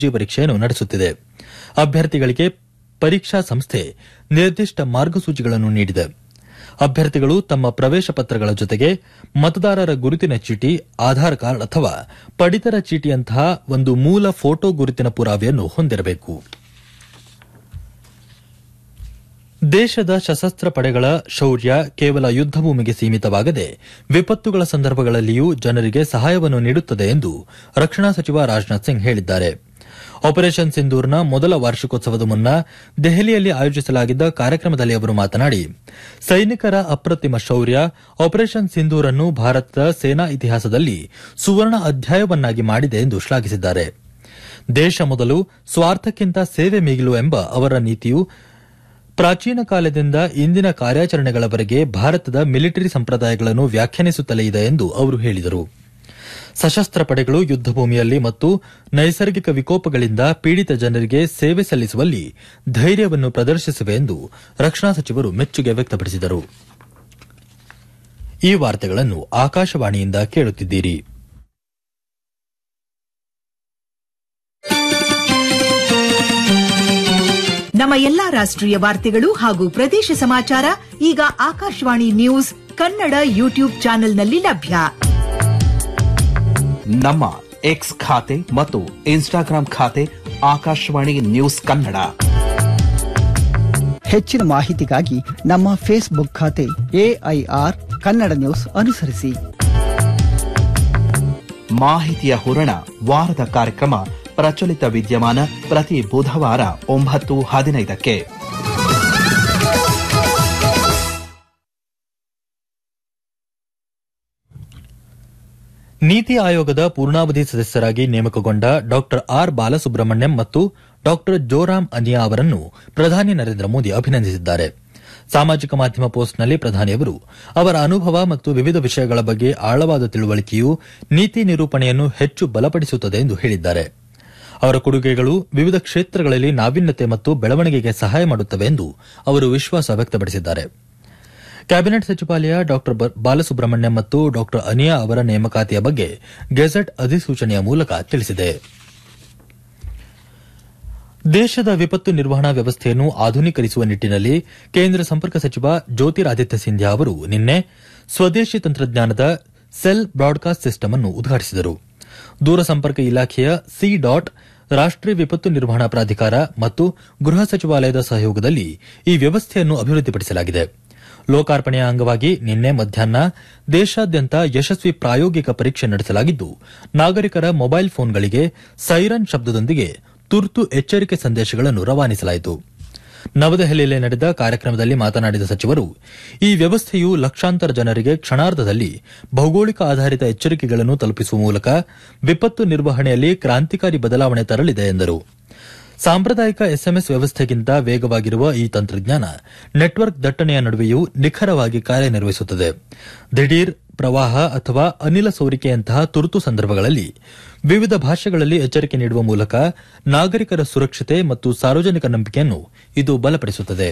G ಪರೀಕ್ಷೆಯನ್ನು ನಡೆಸುತ್ತಿದೆ ಅಭ್ಯರ್ಥಿಗಳಿಗೆ ಪರೀಕ್ಷಾ ಸಂಸ್ಥೆ ನಿರ್ದಿಷ್ಟ ಮಾರ್ಗಸೂಚಿಗಳನ್ನು ನೀಡಿದೆ ಅಭ್ಯರ್ಥಿಗಳು ತಮ್ಮ ಪ್ರವೇಶ ಪತ್ರಗಳ ಜೊತೆಗೆ ಮತದಾರರ ಗುರುತಿನ ಚೀಟಿ ಆಧಾರ್ ಕಾರ್ಡ್ ಅಥವಾ ಪಡಿತರ ಚೀಟಿಯಂತಹ ಒಂದು ಮೂಲ ಫೋಟೋ ಗುರುತಿನ ಪುರಾವೆಯನ್ನು ಹೊಂದಿರಬೇಕು ದೇಶದ ಸಶಸ್ತ್ರ ಪಡೆಗಳ ಶೌರ್ಯ ಕೇವಲ ಯುದ್ದ ಭೂಮಿಗೆ ಸೀಮಿತವಾಗದೆ ವಿಪತ್ತುಗಳ ಸಂದರ್ಭಗಳಲ್ಲಿಯೂ ಜನರಿಗೆ ಸಹಾಯವನ್ನು ನೀಡುತ್ತದೆ ಎಂದು ರಕ್ಷಣಾ ಸಚಿವ ರಾಜನಾಥ್ ಸಿಂಗ್ ಹೇಳಿದ್ದಾರೆ ಆಪರೇಷನ್ ಸಿಂಧೂರ್ನ ಮೊದಲ ವಾರ್ಷಿಕೋತ್ಸವದ ಮುನ್ನ ದೆಹಲಿಯಲ್ಲಿ ಆಯೋಜಿಸಲಾಗಿದ್ದ ಕಾರ್ಯಕ್ರಮದಲ್ಲಿ ಅವರು ಮಾತನಾಡಿ ಸೈನಿಕರ ಅಪ್ರತಿಮ ಶೌರ್ಯ ಆಪರೇಷನ್ ಸಿಂಧೂರ್ ಅನ್ನು ಭಾರತದ ಸೇನಾ ಇತಿಹಾಸದಲ್ಲಿ ಸುವರ್ಣ ಅಧ್ಯಾಯವನ್ನಾಗಿ ಮಾಡಿದೆ ಎಂದು ಶ್ಲಾಘಿಸಿದ್ದಾರೆ ದೇಶ ಮೊದಲು ಸ್ವಾರ್ಥಕ್ಕಿಂತ ಸೇವೆ ಮಿಗಿಲು ಎಂಬ ಅವರ ನೀತಿಯು ಪ್ರಾಚೀನ ಕಾಲದಿಂದ ಇಂದಿನ ಕಾರ್ಯಾಚರಣೆಗಳವರೆಗೆ ಭಾರತದ ಮಿಲಿಟರಿ ಸಂಪ್ರದಾಯಗಳನ್ನು ವ್ಯಾಖ್ಯಾನಿಸುತ್ತಲೇ ಇದೆ ಎಂದು ಅವರು ಹೇಳಿದರು ಸಶಸ್ತ್ರ ಪಡೆಗಳು ಯುದ್ದ ಭೂಮಿಯಲ್ಲಿ ಮತ್ತು ನೈಸರ್ಗಿಕ ವಿಕೋಪಗಳಿಂದ ಪೀಡಿತ ಜನರಿಗೆ ಸೇವೆ ಸಲ್ಲಿಸುವಲ್ಲಿ ಧೈರ್ಯವನ್ನು ಪ್ರದರ್ಶಿಸಿವೆ ಎಂದು ರಕ್ಷಣಾ ಸಚಿವರು ಮೆಚ್ಚುಗೆ ವ್ಯಕ್ತಪಡಿಸಿದರು ಈ ವಾರ್ತೆಗಳನ್ನು ಆಕಾಶವಾಣಿಯಿಂದ ಕೇಳುತ್ತಿದ್ದೀರಿ ನಮ್ಮ ಎಲ್ಲಾ ರಾಷ್ಟ್ರೀಯ ವಾರ್ತೆಗಳು ಹಾಗೂ ಪ್ರದೇಶ ಸಮಾಚಾರ ಈಗ ಆಕಾಶವಾಣಿ ನ್ಯೂಸ್ ಕನ್ನಡ ಯೂಟ್ಯೂಬ್ ಚಾನೆಲ್ನಲ್ಲಿ ಲಭ್ಯ ನಮ್ಮ ಎಕ್ಸ್ ಖಾತೆ ಮತ್ತು ಇನ್ಸ್ಟಾಗ್ರಾಂ ಖಾತೆ ಆಕಾಶವಾಣಿ ನ್ಯೂಸ್ ಕನ್ನಡ ಹೆಚ್ಚಿನ ಮಾಹಿತಿಗಾಗಿ ನಮ್ಮ ಫೇಸ್ಬುಕ್ ಖಾತೆ ಎಐಆರ್ ಕನ್ನಡ ನ್ಯೂಸ್ ಅನುಸರಿಸಿ ಮಾಹಿತಿಯ ಹೂರಣ ವಾರದ ಕಾರ್ಯಕ್ರಮ ಪ್ರಚಲಿತ ವಿದ್ಯಮಾನ ಪ್ರತಿ ಬುಧವಾರ ಒಂಬತ್ತು ಹದಿನೈದಕ್ಕೆ ನೀತಿ ಆಯೋಗದ ಪೂರ್ಣಾವಧಿ ಸದಸ್ಯರಾಗಿ ನೇಮಕಗೊಂಡ ಡಾ ಆರ್ ಬಾಲಸುಬ್ರಹ್ಮಣ್ಯಂ ಮತ್ತು ಡಾ ಜೋರಾಮ್ ಅನಿಯಾ ಅವರನ್ನು ಪ್ರಧಾನಿ ನರೇಂದ್ರ ಮೋದಿ ಅಭಿನಂದಿಸಿದ್ದಾರೆ ಸಾಮಾಜಿಕ ಮಾಧ್ಯಮ ಪೋಸ್ಟ್ನಲ್ಲಿ ಪ್ರಧಾನಿಯವರು ಅವರ ಅನುಭವ ಮತ್ತು ವಿವಿಧ ವಿಷಯಗಳ ಬಗ್ಗೆ ಆಳವಾದ ತಿಳುವಳಿಕೆಯು ನೀತಿ ನಿರೂಪಣೆಯನ್ನು ಹೆಚ್ಚು ಬಲಪಡಿಸುತ್ತದೆ ಎಂದು ಹೇಳಿದ್ದಾರೆ ಅವರ ಕೊಡುಗೆಗಳು ವಿವಿಧ ಕ್ಷೇತ್ರಗಳಲ್ಲಿ ನಾವೀನ್ಯತೆ ಮತ್ತು ಬೆಳವಣಿಗೆಗೆ ಸಹಾಯ ಮಾಡುತ್ತವೆ ಎಂದು ಅವರು ವಿಶ್ವಾಸ ವ್ಯಕ್ತಪಡಿಸಿದ್ದಾರೆ ಕ್ಯಾಬಿನೆಟ್ ಸಚಿವಾಲಯ ಡಾ ಬಾಲಸುಬ್ರಹ್ಮಣ್ಯಂ ಮತ್ತು ಡಾ ಅನಿಯಾ ಅವರ ನೇಮಕಾತಿಯ ಬಗ್ಗೆ ಗೆಜೆಟ್ ಅಧಿಸೂಚನೆಯ ಮೂಲಕ ತಿಳಿಸಿದೆ ದೇಶದ ವಿಪತ್ತು ನಿರ್ವಹಣಾ ವ್ಯವಸ್ಥೆಯನ್ನು ಆಧುನೀಕರಿಸುವ ನಿಟ್ಟಿನಲ್ಲಿ ಕೇಂದ್ರ ಸಂಪರ್ಕ ಸಚಿವ ಜ್ಯೋತಿರಾದಿತ್ಯ ಸಿಂಧ್ಯಾ ಅವರು ನಿನ್ನೆ ಸ್ವದೇಶಿ ತಂತ್ರಜ್ಞಾನದ ಸೆಲ್ ಬ್ರಾಡ್ಕಾಸ್ಟ್ ಸಿಸ್ಟಮ್ ಅನ್ನು ಉದ್ಘಾಟಿಸಿದರು ದೂರಸಂಪರ್ಕ ಇಲಾಖೆಯ ಸಿ ಡಾಟ್ ರಾಷ್ಟೀಯ ವಿಪತ್ತು ನಿರ್ವಹಣಾ ಪ್ರಾಧಿಕಾರ ಮತ್ತು ಗೃಹ ಸಚಿವಾಲಯದ ಸಹಯೋಗದಲ್ಲಿ ಈ ವ್ಯವಸ್ಥೆಯನ್ನು ಅಭಿವೃದ್ಧಿಪಡಿಸಲಾಗಿದೆ ಲೋಕಾರ್ಪಣೆಯ ಅಂಗವಾಗಿ ನಿನ್ನೆ ಮಧ್ಯಾಹ್ನ ದೇಶಾದ್ಯಂತ ಯಶಸ್ವಿ ಪ್ರಾಯೋಗಿಕ ಪರೀಕ್ಷೆ ನಡೆಸಲಾಗಿದ್ದು ನಾಗರಿಕರ ಮೊಬೈಲ್ ಫೋನ್ಗಳಿಗೆ ಸೈರನ್ ಶಬ್ದದೊಂದಿಗೆ ತುರ್ತು ಎಚ್ಚರಿಕೆ ಸಂದೇಶಗಳನ್ನು ರವಾನಿಸಲಾಯಿತು ನವದೆಹಲಿಯಲ್ಲಿ ನಡೆದ ಕಾರ್ಯಕ್ರಮದಲ್ಲಿ ಮಾತನಾಡಿದ ಸಚಿವರು ಈ ವ್ಯವಸ್ಥೆಯು ಲಕ್ಷಾಂತರ ಜನರಿಗೆ ಕ್ಷಣಾರ್ಧದಲ್ಲಿ ಭೌಗೋಳಿಕ ಆಧಾರಿತ ಎಚ್ಚರಿಕೆಗಳನ್ನು ತಲುಪಿಸುವ ಮೂಲಕ ವಿಪತ್ತು ನಿರ್ವಹಣೆಯಲ್ಲಿ ಕ್ರಾಂತಿಕಾರಿ ಬದಲಾವಣೆ ತರಲಿದೆ ಎಂದರು ಸಾಂಪ್ರದಾಯಿಕ ಎಸ್ಎಂಎಸ್ ವ್ಯವಸ್ಥೆಗಿಂತ ವೇಗವಾಗಿರುವ ಈ ತಂತ್ರಜ್ಞಾನ ನೆಟ್ವರ್ಕ್ ದಟ್ಟಣೆಯ ನಡುವೆಯೂ ನಿಖರವಾಗಿ ಕಾರ್ಯನಿರ್ವಹಿಸುತ್ತದೆ ದಿಢೀರ್ ಪ್ರವಾಹ ಅಥವಾ ಅನಿಲ ಸೋರಿಕೆಯಂತಹ ತುರ್ತು ಸಂದರ್ಭಗಳಲ್ಲಿ ವಿವಿಧ ಭಾಷೆಗಳಲ್ಲಿ ಎಚ್ಚರಿಕೆ ನೀಡುವ ಮೂಲಕ ನಾಗರಿಕರ ಸುರಕ್ಷತೆ ಮತ್ತು ಸಾರ್ವಜನಿಕ ನಂಬಿಕೆಯನ್ನು ಇದು ಬಲಪಡಿಸುತ್ತದೆ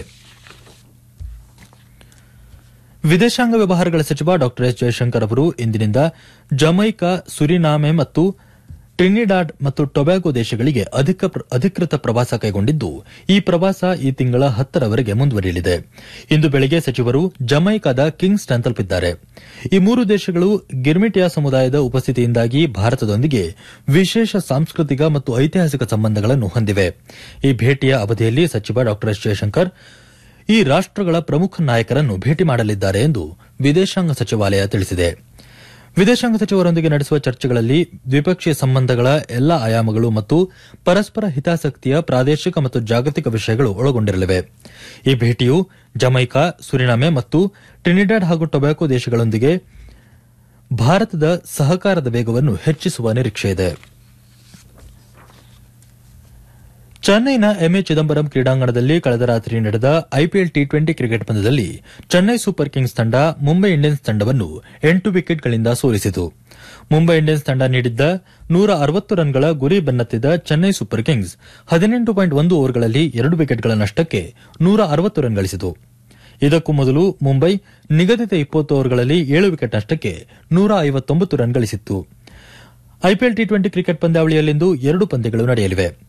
ವಿದೇಶಾಂಗ ವ್ಯವಹಾರಗಳ ಸಚಿವ ಡಾ ಎಸ್ ಜಯಶಂಕರ್ ಅವರು ಇಂದಿನಿಂದ ಜಮೈಕಾ ಸುರಿನಾಮೆ ಮತ್ತು ಟ್ರಿನಿಡಾಡ್ ಮತ್ತು ಟೊಬ್ಯಾಗೊ ದೇಶಗಳಿಗೆ ಅಧಿಕೃತ ಪ್ರವಾಸ ಕೈಗೊಂಡಿದ್ದು ಈ ಪ್ರವಾಸ ಈ ತಿಂಗಳ ಹತ್ತರವರೆಗೆ ಮುಂದುವರಿಯಲಿದೆ ಇಂದು ಬೆಳಗ್ಗೆ ಸಚಿವರು ಜಮೈಕಾದ ಕಿಂಗ್ಸ್ಟನ್ ತಲುಪಿದ್ದಾರೆ ಈ ಮೂರು ದೇಶಗಳು ಗಿರ್ಮಿಟಿಯಾ ಸಮುದಾಯದ ಉಪಸ್ಥಿತಿಯಿಂದಾಗಿ ಭಾರತದೊಂದಿಗೆ ವಿಶೇಷ ಸಾಂಸ್ಕೃತಿಕ ಮತ್ತು ಐತಿಹಾಸಿಕ ಸಂಬಂಧಗಳನ್ನು ಹೊಂದಿವೆ ಈ ಭೇಟಿಯ ಅವಧಿಯಲ್ಲಿ ಸಚಿವ ಡಾ ಎಸ್ ಜಯಶಂಕರ್ ಈ ರಾಷ್ಟಗಳ ಪ್ರಮುಖ ನಾಯಕರನ್ನು ಭೇಟಿ ಮಾಡಲಿದ್ದಾರೆ ಎಂದು ವಿದೇಶಾಂಗ ಸಚಿವಾಲಯ ತಿಳಿಸಿದೆ ವಿದೇಶಾಂಗ ಸಚಿವರೊಂದಿಗೆ ನಡೆಸುವ ಚರ್ಚೆಗಳಲ್ಲಿ ದ್ವಿಪಕ್ಷೀಯ ಸಂಬಂಧಗಳ ಎಲ್ಲಾ ಆಯಾಮಗಳು ಮತ್ತು ಪರಸ್ಪರ ಹಿತಾಸಕ್ತಿಯ ಪ್ರಾದೇಶಿಕ ಮತ್ತು ಜಾಗತಿಕ ವಿಷಯಗಳು ಒಳಗೊಂಡಿರಲಿವೆ ಈ ಭೇಟಿಯು ಜಮೈಕಾ ಸುರಿನಾಮೆ ಮತ್ತು ಟ್ರಿನಿಡಾಡ್ ಹಾಗೂ ಟೊಬ್ಯಾಕೊ ದೇಶಗಳೊಂದಿಗೆ ಭಾರತದ ಸಹಕಾರದ ವೇಗವನ್ನು ಹೆಚ್ಚಿಸುವ ನಿರೀಕ್ಷೆಯಿದೆ ಚೆನ್ನೈನ ಎಂಎ ಚಿದಂಬರಂ ಕ್ರೀಡಾಂಗಣದಲ್ಲಿ ಕಳೆದ ರಾತ್ರಿ ನಡೆದ ಐಪಿಎಲ್ ಟಿ ಟ್ವೆಂಟಿ ಕ್ರಿಕೆಟ್ ಪಂದ್ಯದಲ್ಲಿ ಚೆನ್ನೈ ಸೂಪರ್ ಕಿಂಗ್ಸ್ ತಂಡ ಮುಂಬೈ ಇಂಡಿಯನ್ಸ್ ತಂಡವನ್ನು ಎಂಟು ವಿಕೆಟ್ಗಳಿಂದ ಸೋಲಿಸಿತು ಮುಂಬೈ ಇಂಡಿಯನ್ಸ್ ತಂಡ ನೀಡಿದ್ದ ನೂರ ಅರವತ್ತು ರನ್ಗಳ ಗುರಿ ಬೆನ್ನತ್ತಿದ ಚೆನ್ನೈ ಸೂಪರ್ ಕಿಂಗ್ಸ್ ಹದಿನೆಂಟು ಪಾಯಿಂಟ್ ಒಂದು ಓವರ್ಗಳಲ್ಲಿ ಎರಡು ವಿಕೆಟ್ಗಳ ನಷ್ಟಕ್ಕೆ ನೂರ ಅರವತ್ತು ರನ್ ಗಳಿಸಿತು ಇದಕ್ಕೂ ಮೊದಲು ಮುಂಬೈ ನಿಗದಿತ ಇಪ್ಪತ್ತು ಓವರ್ಗಳಲ್ಲಿ ಏಳು ವಿಕೆಟ್ ನಷ್ಟಕ್ಕೆ ನೂರ ಐವತ್ತೊಂಬತ್ತು ರನ್ ಗಳಿಸಿತ್ತು ಐಪಿಎಲ್ ಟಿ ಟ್ವೆಂಟಿ ಕ್ರಿಕೆಟ್ ಪಂದ್ಯಾವಳಿಯಲ್ಲಿಂದು ಎರಡು ಪಂದ್ಯಗಳು ನಡೆಯಲಿವೆ